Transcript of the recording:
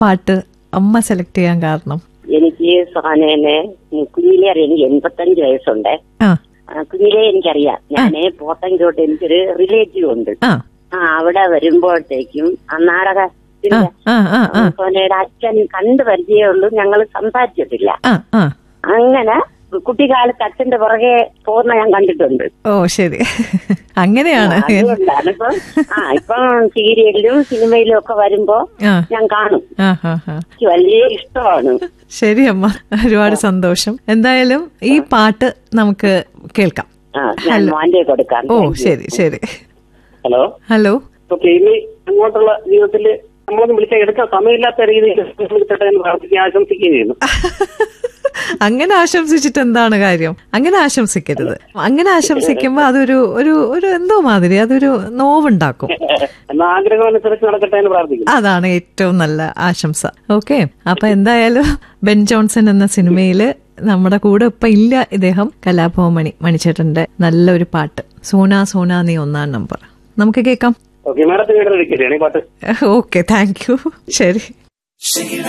പാട്ട് അമ്മ സെലക്ട് ചെയ്യാൻ കാരണം എനിക്ക് സോനേനെ കുഞ്ഞിലെ അറിയാം എനിക്ക് എൺപത്തഞ്ച് വയസ്സുണ്ട് ആ ആ, കുഞ്ഞിലെ എനിക്കറിയാം ഞാന് പോത്തങ്കോട്ട് എനിക്കൊരു റിലേറ്റീവ് ഉണ്ട് ആ ആ അവിടെ വരുമ്പോഴത്തേക്കും ആ ആ നാടകത്തിന്റെ ആ ആ ആ സോനയുടെ അച്ഛൻ കണ്ടു പരിചയമുള്ളൂ ഞങ്ങൾ സംസാരിച്ചിട്ടില്ല ആ ആ അങ്ങനെ കുട്ടിക്കാലത്ത് അച്ഛന്റെ പുറകെ പോകുന്ന ഞാൻ കണ്ടിട്ടുണ്ട് ഓ ശരി അങ്ങനെയാണ് അതുകൊണ്ടാണ് ഇപ്പം ആ ഇപ്പം സീരിയലിലും സിനിമയിലും ഒക്കെ വരുമ്പോ ആ ഞാൻ കാണും ആ ആ ആ എനിക്ക് വലിയ ഇഷ്ടമാണ് ശരി അമ്മ ഒരുപാട് സന്തോഷം എന്തായാലും ഈ പാട്ട് നമുക്ക് കേൾക്കാം ആ ഞാൻ മോന്റെ കൊടുക്കാം ഓ ശരി ശരി ഹലോ ഹലോ ഓക്കെ ഇനി അങ്ങോട്ടുള്ള ജീവിതത്തിൽ നമ്മളൊന്നും വിളിച്ചാൽ എടുക്കാൻ സമയമില്ലാത്ത രീതിയിൽ വിളിച്ചിട്ട് ഞാൻ പ്രാർത്ഥിക്കാൻ ആശംസിക്കുകയും ചെയ്യുന്നു അങ്ങനെ ആശംസിച്ചിട്ട് എന്താണ് കാര്യം അങ്ങനെ ആശംസിക്കരുത് അങ്ങനെ ആശംസിക്കുമ്പോ അതൊരു ഒരു ഒരു എന്തോ മാതിരി അതൊരു നോവുണ്ടാക്കും എന്ന ആഗ്രഹം അനുസരിച്ച് നടക്കട്ടെ എന്ന് പ്രാർത്ഥിക്കുന്നു അതാണ് ഏറ്റവും നല്ല ആശംസ ഓക്കെ അപ്പൊ എന്തായാലും ബെൻ ജോൺസൺ എന്ന സിനിമയില് നമ്മുടെ കൂടെ ഇപ്പൊ ഇല്ല ഇദ്ദേഹം കലാഭവൻ മണി മണിച്ചേട്ടന്റെ നല്ലൊരു പാട്ട് സോന സോന നീ ഒന്നാം നമ്പർ നമുക്ക് കേൾക്കാം ഓക്കെ മാഡത്തിന് വേണ്ടി വിളിക്കട്ടെ ഈ പാട്ട് ഓക്കെ താങ്ക് യു ശരി